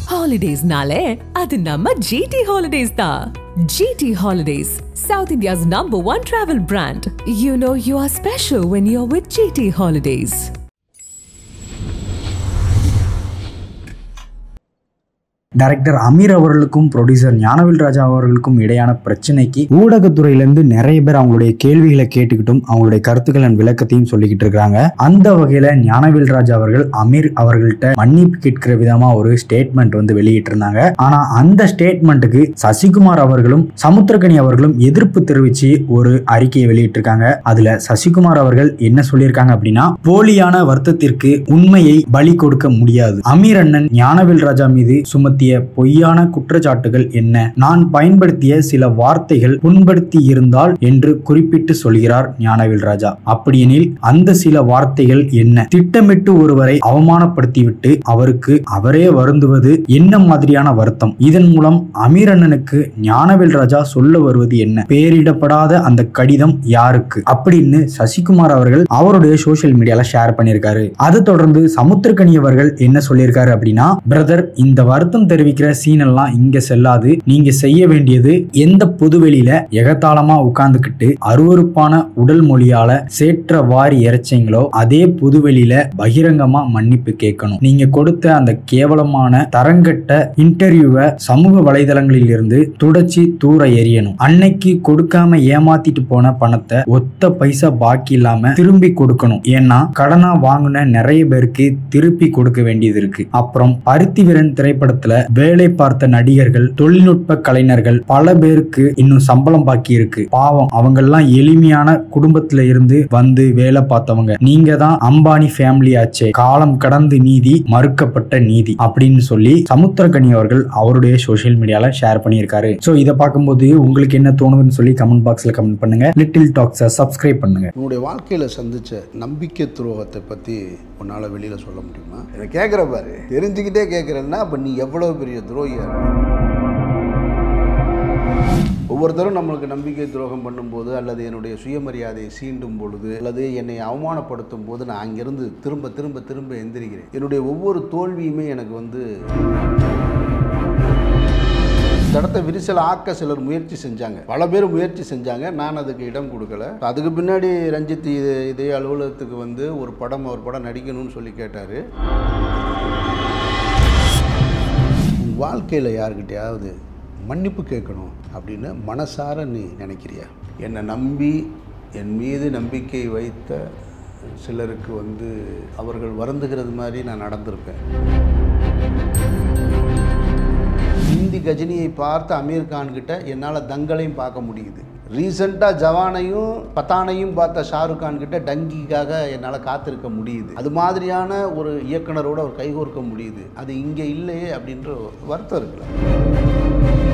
ஹாலிடேஸ்னாலே அது நம்ம ஜிடி ஹாலிடேஸ் தான் GT holidays south India's number one travel brand you know you are special when you are with GT holidays director Ameer அவர்களுக்கும் producer Gnanavel ராஜா அவர்களுக்கும் இடையான பிரச்சனைக்கு ஊடகத்துறையிலேருந்து நிறைய பேர் அவங்களுடைய கேள்விகளை கேட்டுக்கிட்டும் அவங்களுடைய கருத்துக்கள் and விளக்கத்தையும் சொல்லிக்கிட்டு இருக்காங்க அந்த வகையில ஞானவேல் ராஜா அவர்கள் அமீர் அவர்கள்ட்ட மன்னிப்பு கேட்கிற விதமா ஒரு ஸ்டேட்மெண்ட் வந்து வெளியிட்டு இருந்தாங்க ஆனா அந்த ஸ்டேட்மெண்ட்டுக்கு சசிகுமார் அவர்களும் சமுத்திரகனி அவர்களும் எதிர்ப்பு தெரிவிச்சு ஒரு அறிக்கையை வெளியிட்டிருக்காங்க அதுல சசிகுமார் அவர்கள் என்ன சொல்லியிருக்காங்க அப்படின்னா போலியான வருத்தத்திற்கு உண்மையை பலி கொடுக்க முடியாது அமீர் அண்ணன் ஞானவேல் ராஜா மீது சுமத்திய பொய்யான குற்றச்சாட்டுகள் என்ன நான் பயன்படுத்திய சில வார்த்தைகள் புண்படுத்தி இருந்தால் என்று குறிப்பிட்டு சொல்கிறார் ஞானவேல் ராஜா அப்படியெனில் அந்த சில வார்த்தைகள் என்ன திட்டமிட்டு ஒருவரை அவமானப்படுத்திவிட்டு அவருக்கு அவரே வருந்துவது என்ன மாதிரியான வருத்தம் இதன் மூலம் அமீர் அண்ணனுக்கு ஞானவேல் ராஜா சொல்ல வருவது என்ன பெயரிடப்படாத அந்த கடிதம் யாருக்கு அப்படின்னு சசிகுமார் அவர்கள் அவருடைய சோஷியல் மீடியால ஷேர் பண்ணியிருக்காரு அதை தொடர்ந்து சமுத்திரகனி அவர்கள் என்ன சொல்லியிருக்காரு அப்படின்னா பிரதர் இந்த வருத்தம் தெரிவிக்கிற சீன் எல்லாம் இங்க செல்லாது நீங்க செய்ய வேண்டியது எந்த பொதுவெளியில எகத்தாளமா உட்கார்ந்துக்கிட்டு அருவருப்பான உடல் மொழியால சேற்ற வாரி இறைச்சிங்களோ அதே பொதுவெளியில பகிரங்கமா மன்னிப்பு கேட்கணும் நீங்க கொடுத்த அந்த கேவலமான தரங்கட்ட இன்டர்வியூவை சமூக வலைதளங்களில் இருந்து துடைச்சி தூர எறியணும் அன்னைக்கு கொடுக்காம ஏமாத்திட்டு போன பணத்தை ஒத்த பைசா பாக்கி இல்லாம திரும்பி கொடுக்கணும் ஏன்னா கடனா வாங்கின நிறைய பேருக்கு திருப்பி கொடுக்க வேண்டியது இருக்கு அப்புறம் பருத்தி வீரன் திரைப்படத்துல வேலை பார்த்த நடிகர்கள் தொழில்நுட்ப கலைஞர்கள் பல பேருக்கு இன்னும் சம்பளம் பாக்கி இருக்கு பாவம் அவங்க எல்லாம் எளிமையான குடும்பத்துல இருந்து வந்து வேலை பார்த்தவங்க நீங்க தான் அம்பானி ஃபேமிலி ஆச்சே காலம் கடந்து நீதி மறுக்கப்பட்ட நீதி அப்படின்னு சொல்லி சமுத்திரகனி அவர்கள் அவருடைய சோஷியல் மீடியால ஷேர் பண்ணியிருக்காரு சோ இதை பார்க்கும்போது உங்களுக்கு என்ன தோணுதுன்னு சொல்லி கமெண்ட் பாக்ஸ்ல கமெண்ட் பண்ணுங்க லிட்டில் டாக்ஸை சப்ஸ்கிரைப் பண்ணுங்க உன்னுடைய வாழ்க்கையில் சந்தித்த நம்பிக்கை துரோகத்தை பற்றி உன்னால் வெளியில் சொல்ல முடியுமா எனக்கு கேட்குற பாரு தெரிஞ்சுக்கிட்டே கேட்குறேன்னா அப்போ நீ எவ்வளோ பெரிய துரோகியா இருக்க? ஒவ்வொருத்தரும் நம்மளுக்கு நம்பிக்கை துரோகம் பண்ணும்போது அல்லது என்னுடைய சுயமரியாதையை சீண்டும் பொழுது அல்லது என்னை அவமானப்படுத்தும் போது நான் அங்கிருந்து திரும்ப திரும்ப திரும்ப எந்திரிக்கிறேன் என்னுடைய ஒவ்வொரு தோல்வியுமே எனக்கு வந்து இந்த இடத்த விரிசல் ஆக்க சிலர் முயற்சி செஞ்சாங்க பல பேர் முயற்சி செஞ்சாங்க நான் அதுக்கு இடம் கொடுக்கல அதுக்கு பின்னாடி ரஞ்சித் இது இதே அலுவலகத்துக்கு வந்து ஒரு படம் ஒரு படம் நடிக்கணும்னு சொல்லி கேட்டார் உன் வாழ்க்கையில் யாருக்கிட்டையாவது மன்னிப்பு கேட்கணும் அப்படின்னு மனசார நீ நினைக்கிறியா என்னை நம்பி என் மீது நம்பிக்கை வைத்த சிலருக்கு வந்து அவர்கள் வருந்துகிறது மாதிரி நான் நடந்திருப்பேன் ஹிந்தி கஜினியை பார்த்து அமீர் கான் கிட்ட என்னால் தங்களையும் பார்க்க முடியுது ரீசெண்டாக ஜவானையும் பத்தானையும் பார்த்த ஷாருக் கான் கிட்ட டங்கிக்காக என்னால் காத்திருக்க முடியுது அது மாதிரியான ஒரு இயக்குனரோட ஒரு கைகோர்க்க முடியுது அது இங்கே இல்லையே அப்படின்ற வருத்தம் இருக்குல்ல